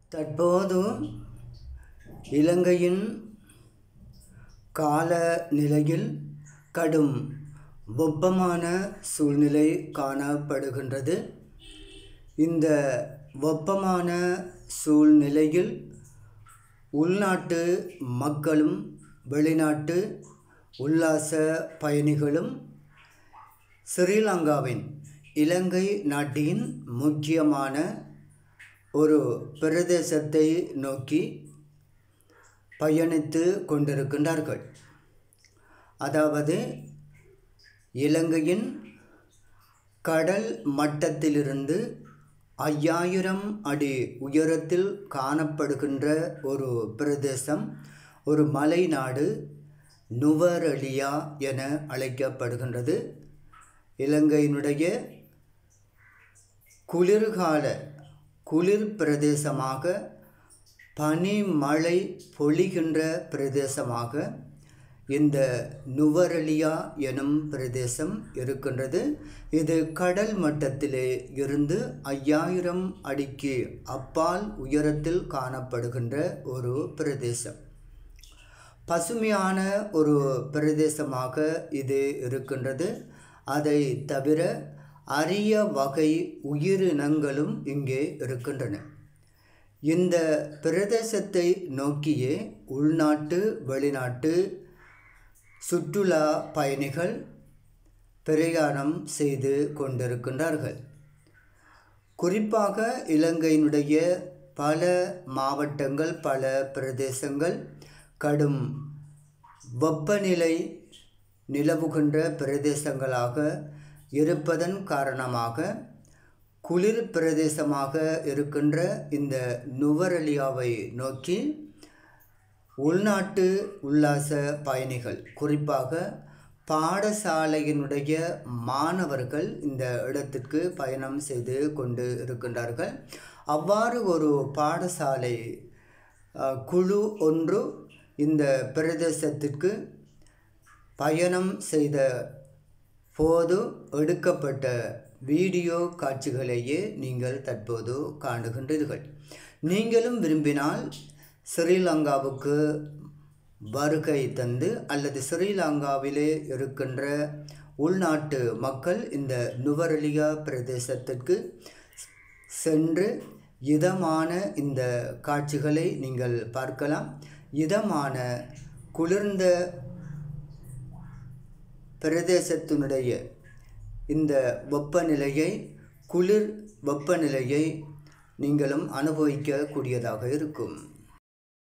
தற்போது இலங்கையின் காலநிலையில் கடும் வெப்பமான சூழ்நிலை காணப்படுகின்றது இந்த வெப்பமான சூழ்நிலையில் உள்நாட்டு மக்களும் வெளிநாட்டு உல்லாச பயணிகளும் ஸ்ரீலங்காவின் இலங்கை நாட்டின் முக்கியமான ஒரு பிரதேசத்தை நோக்கி பயணித்து கொண்டிருக்கின்றார்கள் அதாவது இலங்கையின் கடல் மட்டத்திலிருந்து ஐயாயிரம் அடி உயரத்தில் காணப்படுகின்ற ஒரு பிரதேசம் ஒரு மலைநாடு நுவரெலியா என அழைக்கப்படுகின்றது இலங்கையினுடைய குளிர்கால குளிர் பிரதேசமாக பனிமழை பொழிகின்ற பிரதேசமாக இந்த நுவரெலியா எனும் பிரதேசம் இருக்கின்றது இது கடல் மட்டத்திலே இருந்து ஐயாயிரம் அடிக்கு அப்பால் உயரத்தில் காணப்படுகின்ற ஒரு பிரதேசம் பசுமையான ஒரு பிரதேசமாக இது இருக்கின்றது அதை தவிர அரிய வகை உயிரினங்களும் இங்கே இருக்கின்றன இந்த பிரதேசத்தை நோக்கியே உள்நாட்டு வெளிநாட்டு சுற்றுலா பயணிகள் பிரயாணம் செய்து கொண்டிருக்கின்றார்கள் குறிப்பாக இலங்கையினுடைய பல மாவட்டங்கள் பல பிரதேசங்கள் கடும் வெப்பநிலை நிலவுகின்ற பிரதேசங்களாக இருப்பதன் காரணமாக குளிர் பிரதேசமாக இருக்கின்ற இந்த நுவரெலியாவை நோக்கி உள்நாட்டு உல்லாச பயணிகள் குறிப்பாக பாடசாலையினுடைய மாணவர்கள் இந்த இடத்திற்கு பயணம் செய்து கொண்டு இருக்கின்றார்கள் அவ்வாறு ஒரு பாடசாலை குழு ஒன்று இந்த பிரதேசத்திற்கு பயணம் செய்த போது எடுக்கப்பட்ட வீடியோ காட்சிகளையே நீங்கள் தற்போது காணுகின்றீர்கள் நீங்களும் விரும்பினால் ஸ்ரீலங்காவுக்கு வருகை தந்து அல்லது ஸ்ரீலங்காவிலே இருக்கின்ற உள்நாட்டு மக்கள் இந்த நுவரெலியா பிரதேசத்திற்கு சென்று இதமான இந்த காட்சிகளை நீங்கள் பார்க்கலாம் இதமான குளிர்ந்த பிரதேசத்தினுடைய இந்த வெப்பநிலையை குளிர் வெப்பநிலையை நீங்களும் அனுபவிக்கக்கூடியதாக இருக்கும்